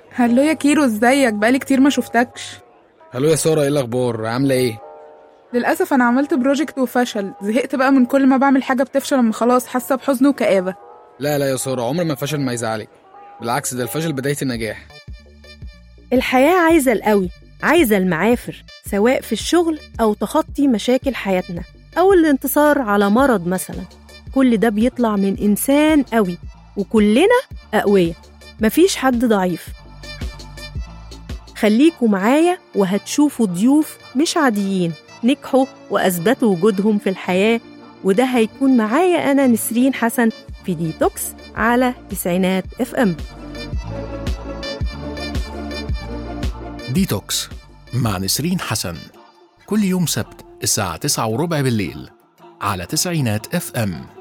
هلو يا كيرو ازيك بقالي كتير ما شفتكش هلو يا ساره ايه الاخبار عامله ايه للاسف انا عملت بروجكت وفشل زهقت بقى من كل ما بعمل حاجه بتفشل اما خلاص حاسه بحزن وكآبه لا لا يا ساره عمر ما الفشل ما يزعلك بالعكس ده الفشل بدايه النجاح الحياة عايزة القوي عايزة المعافر سواء في الشغل أو تخطي مشاكل حياتنا أو الانتصار على مرض مثلا كل ده بيطلع من إنسان قوي وكلنا أقوياء مفيش حد ضعيف خليكوا معايا وهتشوفوا ضيوف مش عاديين نجحوا وأثبتوا وجودهم في الحياة وده هيكون معايا أنا نسرين حسن في ديتوكس على تسعينات اف ام ديتوكس مع نسرين حسن كل يوم سبت الساعة 9 وربع بالليل على تسعينات اف ام